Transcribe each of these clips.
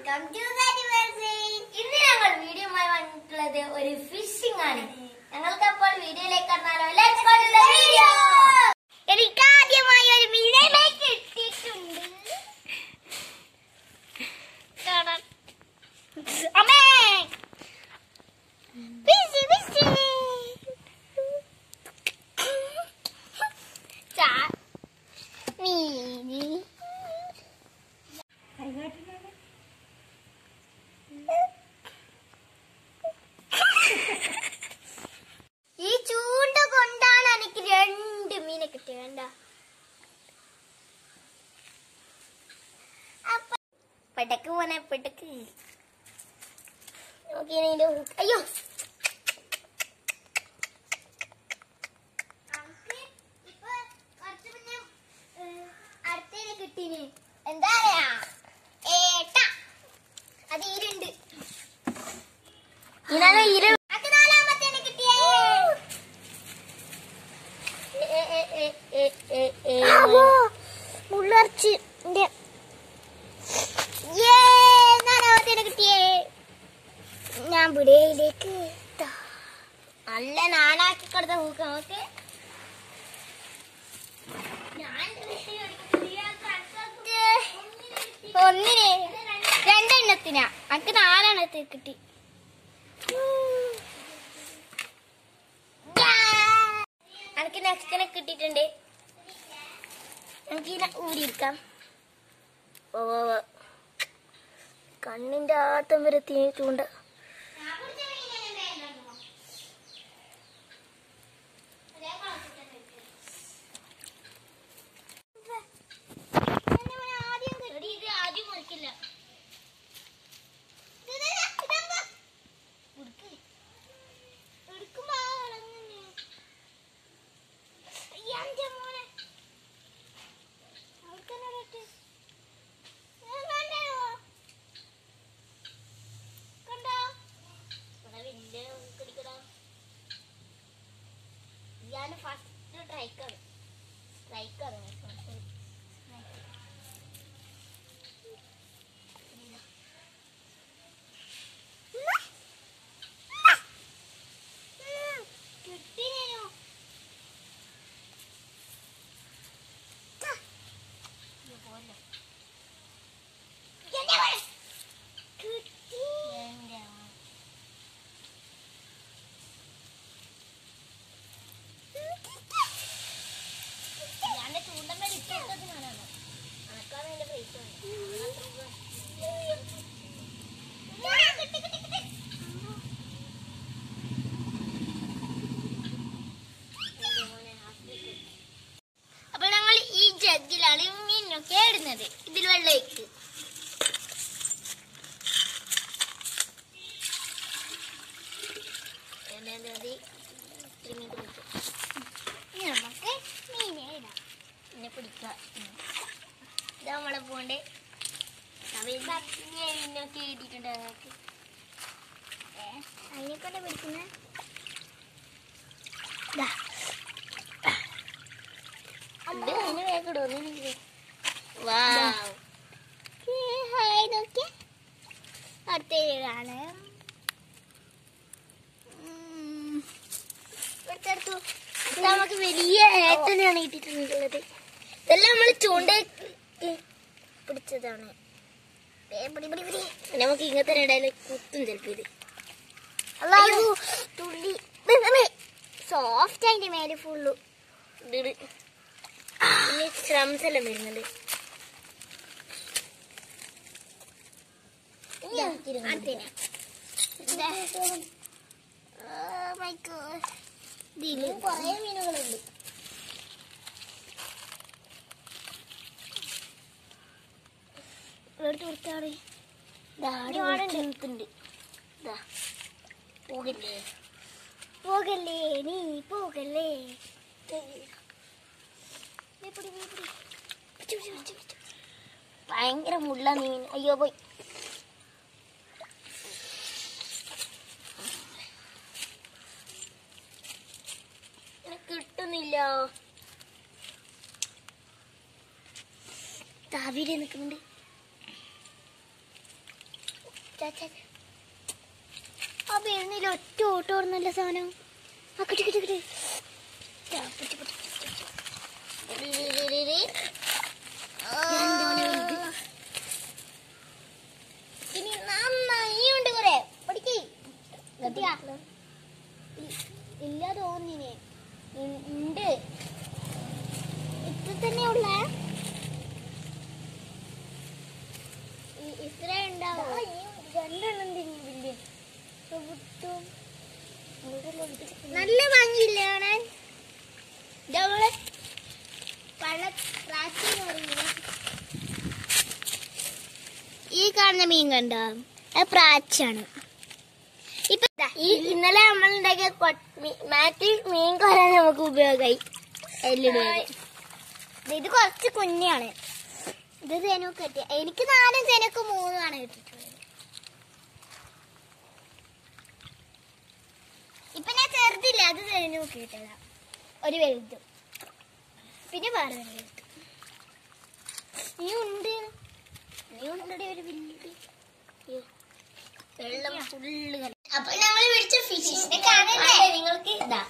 Welcome to ഇന്ന് ഞങ്ങൾ വീഡിയോയുമായി വന്നിട്ടുള്ളത് ഒരു ഫിഷിംഗ് ആണ് ഞങ്ങൾക്ക് അപ്പോൾ വീഡിയോയിലേക്ക് കടന്നാലോ let's go to the video എനിക്ക് ആദ്യമായി ഒരു മീനെ കിട്ടിയിട്ടുണ്ട് കാണാൻ അമ്മേ ഫിഷി ഫിഷി ചാ മീനി ഈ ചൂണ്ട കൊണ്ടാണ് എനിക്ക് രണ്ട് മീനെ കിട്ടിയത് വേണ്ട പെടക്ക് പോനെ പെടക്ക് നോക്കിയാണ് ഇതിന്റെ hook. അയ്യോ അടുത്തേനെ കിട്ടീന് എന്താ പറയാ ഏട്ട അത് ഈരുണ്ട് ഇതാണ് ഇരു അത് നാലാമത്തേനെ കിട്ടിയേ മുള്ളർച്ചിന്റെ നാലാമത്തേനെ കിട്ടിയേ ഞാൻ പിടിയിലേക്ക് ഇട്ടാ. നല്ല നാനാക്കി കൊടുത്ത പൂക്ക നമുക്ക് ഒന്നിന് രണ്ടെണ്ണത്തിനാ എനിക്ക് നാലെണ്ണത്തിൽ കിട്ടി എനിക്ക് നെക്സ്റ്റിനെ കിട്ടിയിട്ടുണ്ട് എനിക്ക് ഇതിനെ ഊരിയിരിക്കാം ഓ ഓ, ഓ. കണ്ണിന്റെ ആട്ടം വരെ തീ ചൂണ്ട ആദ്യം മുറിക്കില്ല ഞാൻ ഫസ്റ്റ് സ്ട്രൈക്കാണ് സ്ട്രൈക്കാണ് കിട്ടിയോ ഞാൻ ചൂണ്ടമ്മേൽ ഇട്ടതിനാണ് അനക്കാണ് എന്റെ പ്രൈസ് അപ്പൊ ഞങ്ങൾ ഈ ജഗ്ഗിലാണ് മീനൊക്കെ ഇടുന്നത് ഇതിൽ വെള്ളം ഒഴിക്ക് നമുക്ക് മീനെ ഇടാം പിന്നെ പിടിക്കാം ഇത് നമ്മളെ പോണ്ട് മീനൊക്കെ ഇട്ടിട്ടുണ്ട് ഞങ്ങൾക്ക് അതിനെ കൊണ്ട് പിടിക്കുന്ന അതിന് വേഗം ഇടും ഹായ് നോക്കിയ അടുത്തേതാണ് എടുത്തെടുത്തു ഇത് നമുക്ക് വലിയ ഏട്ടനെയാണ് കിട്ടിയിട്ടുള്ളത് ഇതെല്ലാം നമ്മൾ ചൂണ്ട പിടിച്ചതാണ് ഏ, പിടി, പിടി, പിടി. നമുക്ക് ഇങ്ങനത്തെ ഇടയിൽ കുത്തും ചിലപ്പോ ഇത് അയ്യോ, തുള്ളി സോഫ്റ്റ് അതിന്റെ മേലെ ഫുള്ളു പിന്നെ ശ്രംസ് എല്ലാം വരുന്നുണ്ട് അടുത്തതിനെ. ഇതാ. Oh my God. ഇതില് കുറേ മീനുകളുണ്ട് എടുത്ത് കൊടുത്താറ് നിൽക്കുന്നുണ്ട് ഇതാ പോകല്ലേ പോകല്ലേ നീ പോകല്ലേ ദേ പിടി, ദേ പിടി. പിടിച്ചു, പിടിച്ചു, പിടിച്ചു, പിടിച്ചു. ഭയങ്കര മുള്ള മീൻ അയ്യോ പോയി എനിക്ക് കിട്ടുന്നില്ല താവിരെ നിൽക്കുന്നുണ്ട് ആ വീഴുന്നില്ല ഒറ്റ ഓട്ടോ ഓടുന്നല്ല സാധനം ആ കിട്ടി കിട്ടി കിട്ടി ദാ, പിടിച്ച്, പിടിച്ച്, പിടിച്ച്, പിടിച്ച്. ഇരി, ഇരി, ഇരി, ഇരി. ആ. ഇനി നന്നായി ഉണ്ട് കുറെ പഠിക്കേ കിട്ടിയാ ഇ- ഇല്ല തോന്നിനെ ഉ- ഉണ്ട് ഇത്ര തന്നെ ഉള്ള ഇത്ര ഉണ്ടാവും രണ്ടെണ്ണം തിന്നില്ലേ നല്ല ഭംഗിയില്ലേ കാണാൻ ഇതവള് പഴ പ്രാച്ചി എന്ന് പറയുന്നത് ഈ കാണുന്ന മീൻ കണ്ടോ അത് പ്രാച്ചാണ് ഇപ്പൊ ദാ ഈ ഇന്നലെ നമ്മൾ ഉണ്ടാക്കിയ കൊ- മീ- മാറ്റി മീൻ കോരാൻ നമുക്ക് ഉപയോഗമായി എല്ലിടുന്നത് ഇത് കുറച്ച് കുഞ്ഞാണ് ഇത് തേനൊക്കെ കിട്ടിയ എനിക്ക് നാലും തേനൊക്കെ മൂന്നുമാണ് കിട്ടിയിട്ടുള്ളത് ഇപ്പൊ ഞാൻ ചെറുതില്ല അത് തേനൊക്കെ കിട്ടിയതാ ഒരു വലുതും പിന്നെ വേറെ ഒരു വലുതും നീ ഉണ്ട് നീ ഉണ്ടടി ഒരു വലിയ വെള്ളം ഫുള്ള് അപ്പൊ ഞങ്ങൾ പിടിച്ച ഫിഷിന്റെ കാണണ്ടേ നിങ്ങൾക്ക് ഇതാ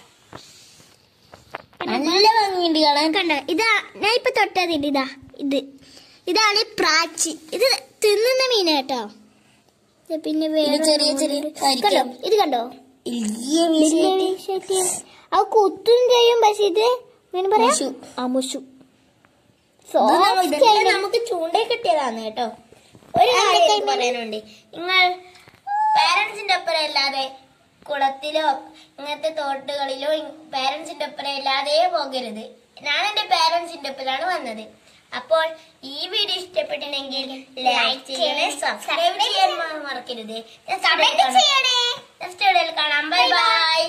നല്ല ഭംഗിയുണ്ട് കാണാൻ കണ്ട ഇതാ ഞാൻ ഇപ്പൊ തൊട്ടതിണ്ട് ഇതാ ഇത് ഇതാണ് പ്രാച്ചി ഇത് തിന്നുന്ന മീന കേട്ടോ ഇത് പിന്നെ വേറെ ഇത് ചെറിയ ചെറിയ കണ്ടോ കരിക്കും. ഇത് കണ്ടോ വലിയ വലിയ മീശയൊക്കെ. അത് കുത്തും ചെയ്യും പക്ഷെ ഇത് ഇങ്ങനെ പറയാ മുഷു. അമുഷു ഇതെല്ലാം നമുക്ക് ചൂണ്ടയിൽ കിട്ടിയതാണ് കേട്ടോ ഒരു ആ, കാര്യം കൈ എനിക്ക് പറയാനുണ്ട് നിങ്ങൾ പാരന്റ്സിന്റെ ഒപ്പരം അല്ലാതെ കുളത്തിലോ ഇങ്ങനത്തെ തോട്ടുകളിലോ പാരന്റ്സിന്റെ ഒപ്പരം അല്ലാതെ പോകരുത് ഞാൻ എന്റെ പാരന്റ്സിന്റെ ഒപ്പരാണ് വന്നത് അപ്പോൾ ഈ വീഡിയോ ഇഷ്ടപ്പെട്ടിട്ടുണ്ടെങ്കിൽ ലൈക്ക് ചെയ്യണേ സബ്സ്ക്രൈബ് ചെയ്യാൻ മ- മറക്കരുത് നെക്സ്റ്റ് വീഡിയോയിൽ കാണാം ബൈ ബൈ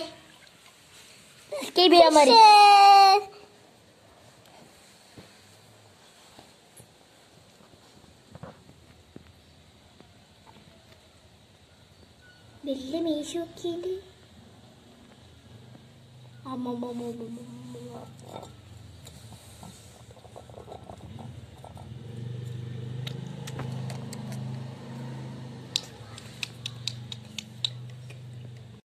വലിയ മീശൊക്കെ ഉണ്ട് അമ്മമ്മ